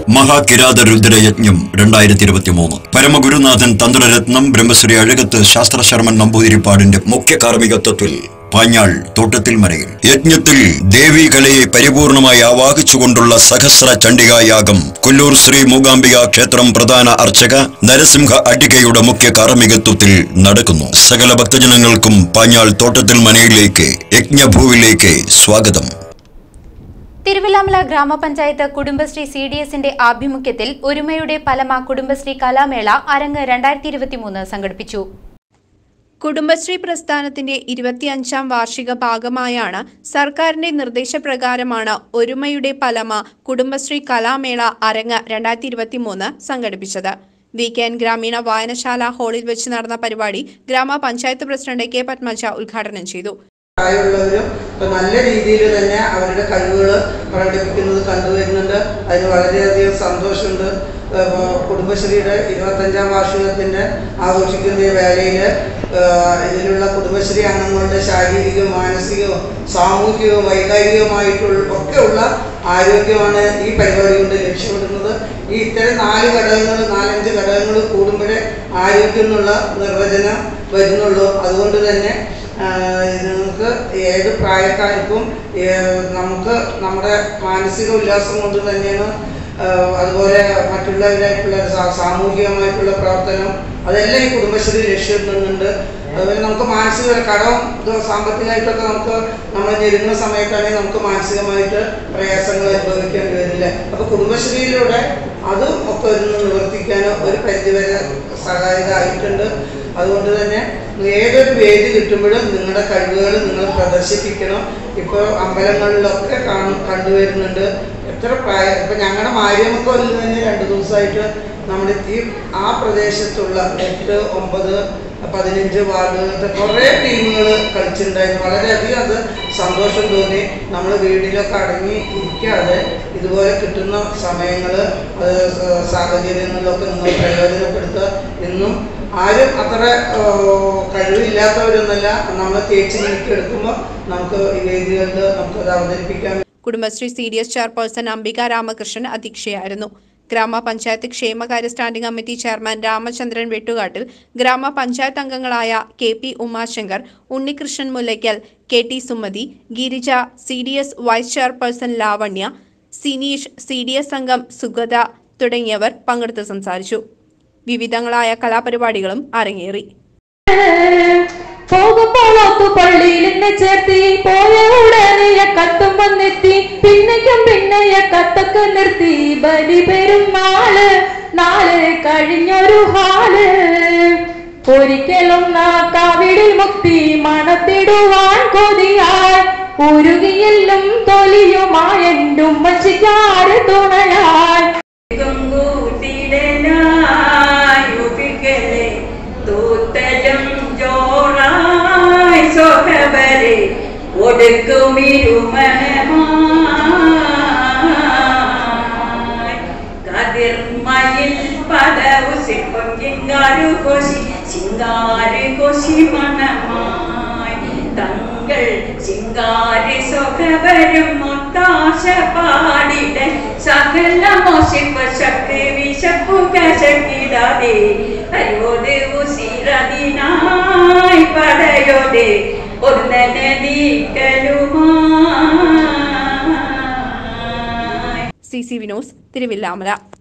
മഹാകിരാത രുദ്രയജ്ഞം രണ്ടായിരത്തി ഇരുപത്തി മൂന്ന് പരമഗുരുനാഥൻ തന്ത്രരത്നം ബ്രഹ്മശ്രീ അഴകത്ത് ശാസ്ത്രശർമ്മൻ നമ്പൂതിരിപ്പാടിന്റെ മുഖ്യ കാർമ്മികത്വത്തിൽ പാഞ്ഞാൾ തോട്ടത്തിൽ മരയിൽ യജ്ഞത്തിൽ ദേവീ കലയെ പരിപൂർണമായി ആവാഹിച്ചുകൊണ്ടുള്ള സഹസ്ര ചണ്ഡികായാഗം കൊല്ലൂർ ശ്രീ മൂകാംബിക ക്ഷേത്രം പ്രധാന അർച്ചക നരസിംഹ അടികയുടെ മുഖ്യ കാർമ്മികത്വത്തിൽ നടക്കുന്നു സകല ഭക്തജനങ്ങൾക്കും പാഞ്ഞാൾ തോട്ടത്തിൽ മനയിലേക്ക് യജ്ഞഭൂവിലേക്ക് സ്വാഗതം തിരുവില്ലാമല ഗ്രാമപഞ്ചായത്ത് കുടുംബശ്രീ സി ഡി എസിന്റെ ആഭിമുഖ്യത്തിൽ ഒരുമയുടെ പലമ കുടുംബശ്രീ കലാമേള അരങ്ങ് രണ്ടായിരത്തി ഇരുപത്തിമൂന്ന് സംഘടിപ്പിച്ചു കുടുംബശ്രീ പ്രസ്ഥാനത്തിന്റെ ഇരുപത്തിയഞ്ചാം വാർഷിക ഭാഗമായാണ് സർക്കാരിന്റെ നിർദ്ദേശപ്രകാരമാണ് ഒരുമയുടെ പലമ കുടുംബശ്രീ കലാമേള അരങ്ങ് രണ്ടായിരത്തി ഇരുപത്തിമൂന്ന് സംഘടിപ്പിച്ചത് വി കെ എൻ ഗ്രാമീണ വായനശാല ഹാളിൽ വെച്ച് നടന്ന പരിപാടി ഗ്രാമപഞ്ചായത്ത് പ്രസിഡന്റ് കെ പത്മജ ഉദ്ഘാടനം ചെയ്തു പ്രായമുള്ളവരും ഇപ്പൊ നല്ല രീതിയിൽ തന്നെ അവരുടെ കഴിവുകൾ പ്രകടിപ്പിക്കുന്നത് കണ്ടുവരുന്നുണ്ട് അതിന് വളരെയധികം സന്തോഷമുണ്ട് ഏഹ് കുടുംബശ്രീയുടെ ഇരുപത്തഞ്ചാം വാർഷികത്തിന്റെ ആഘോഷിക്കുന്ന ഈ വേളയിൽ ഇതിലുള്ള കുടുംബശ്രീ അംഗങ്ങളുടെ ശാരീരികവും മാനസികവും സാമൂഹികവും വൈകാരികവുമായിട്ടുള്ള ഒക്കെ ഉള്ള ആരോഗ്യമാണ് ഈ പരിപാടി കൊണ്ട് ലക്ഷ്യമിടുന്നത് ഈ ഇത്തരം നാല് ഘടകങ്ങൾ നാലഞ്ച് ഘടകങ്ങൾ കൂടുമ്പോഴേ ആരോഗ്യം എന്നുള്ള നിർവചനം വരുന്നുള്ളൂ അതുകൊണ്ട് തന്നെ ആഹ് ഇത് നമുക്ക് ഏത് പ്രായക്കാർക്കും ഏഹ് നമുക്ക് നമ്മുടെ മാനസിക ഉല്ലാസം കൊണ്ട് തന്നെയാണ് ആഹ് അതുപോലെ മറ്റുള്ളവരായിട്ടുള്ള സാ- സാമൂഹികമായിട്ടുള്ള പ്രവർത്തനം അതെല്ലാം ഈ കുടുംബശ്രീ ലക്ഷ്യമിടുന്നുണ്ട് അതുപോലെ നമുക്ക് മാനസിക കടം ഇത് സാമ്പത്തികമായിട്ടൊക്കെ നമുക്ക് നമ്മൾ ഞെരുങ്ങുന്ന സമയത്താണെങ്കിൽ നമുക്ക് മാനസികമായിട്ട് പ്രയാസങ്ങൾ അനുഭവിക്കേണ്ടി വരില്ല അപ്പൊ കുടുംബശ്രീയിലൂടെ അതും ഒക്കെ ഒന്ന് നിവർത്തിക്കാൻ ഒരു പരിധിവരെ സഹായകമായിട്ടുണ്ട് അതുകൊണ്ട് തന്നെ ഏതൊരു വേദി കിട്ടുമ്പോഴും നിങ്ങളുടെ കഴിവുകൾ നിങ്ങൾ പ്രദർശിപ്പിക്കണം ഇപ്പോൾ അമ്പലങ്ങളിലൊക്കെ കാണും കണ്ടുവരുന്നുണ്ട് എത്ര പ്രായ ഇപ്പം ഞങ്ങളുടെ മാര്യമക്കോലിൽ തന്നെ രണ്ട് ദിവസമായിട്ട് നമ്മുടെ ഈ ആ പ്രദേശത്തുള്ള എട്ട് ഒമ്പത് പതിനഞ്ച് വാർഡുകളിലത്തെ കുറേ ടീമുകൾ കളിച്ചിട്ടുണ്ടായിരുന്നു വളരെയധികം അത് സന്തോഷം തോന്നി നമ്മൾ വീട്ടിലൊക്കെ അടങ്ങി ഇരിക്കാതെ ഇതുപോലെ കിട്ടുന്ന സമയങ്ങൾ അത് സ- സാഹചര്യങ്ങളിലൊക്കെ നിങ്ങൾ പ്രയോജനപ്പെടുത്തുക എന്നും ആരും അത്ര ആ, കഴിവില്ലാത്തവരൊന്നല്ല നമ്മൾ തേച്ച് നീക്കി എടുക്കുമ്പോൾ നമുക്ക് ഈ വേദികളിൽ നമുക്കത് അവതരിപ്പിക്കാൻ Kudumbashree C D S chairperson Ambika Ramakrishnan അധ്യക്ഷയായിരുന്നു ഗ്രാമപഞ്ചായത്ത് ക്ഷേമകാര്യ standing committee chairman Ramachandran Vettukattil gramapanchayat അംഗങ്ങളായ K P Umashankar Unnikrishnan Mullakkal K T Sumathi Girija C D S vice chairperson Lavanya Sineesh C D S അംഗം സുഗത തുടങ്ങിയവർ പങ്കെടുത്ത് സംസാരിച്ചു വിവിധങ്ങളായ കലാപരിപാടികളും അരങ്ങേറി പോകുമ്പോളൊത്തു പള്ളിയിൽ എന്നെ ചേർത്തി പോയ ഉടനെ കത്തും വന്നെത്തി പിന്നയ്ക്കും പിന്നെയ കത്തൊക്കെ നിർത്തി ബലി പെരുന്നാള് നാള് കഴിഞ്ഞൊരു ഹാല് ഒരിക്കലും നാക്കാവിടിൽ മുക്തി മണത്തിടുവാൻ കൊതിയായി ഉരുകിയെല്ലും തൊലിയുമായ എൻ്റെ ഉമ്മച്ചിക്കാറ് തുണയായി കതിർമയിൽ പടവു ശില്പം കിങ്കാരു കോശി ചിങ്കാരി കോശി മണമായി തങ്ങൾ ചിങ്കാരി സുഖവരും മുത്താശ പാടിട സകല മോശിപ്പ ശക്തി വിശപ്പുക ശക്തിടാതെ അയോത് ഉസിരതിനായി പടയോടെ ഒന്നനെ നീക്കലുമായി സി സി വിനോസ് തിരുവില്ലാമല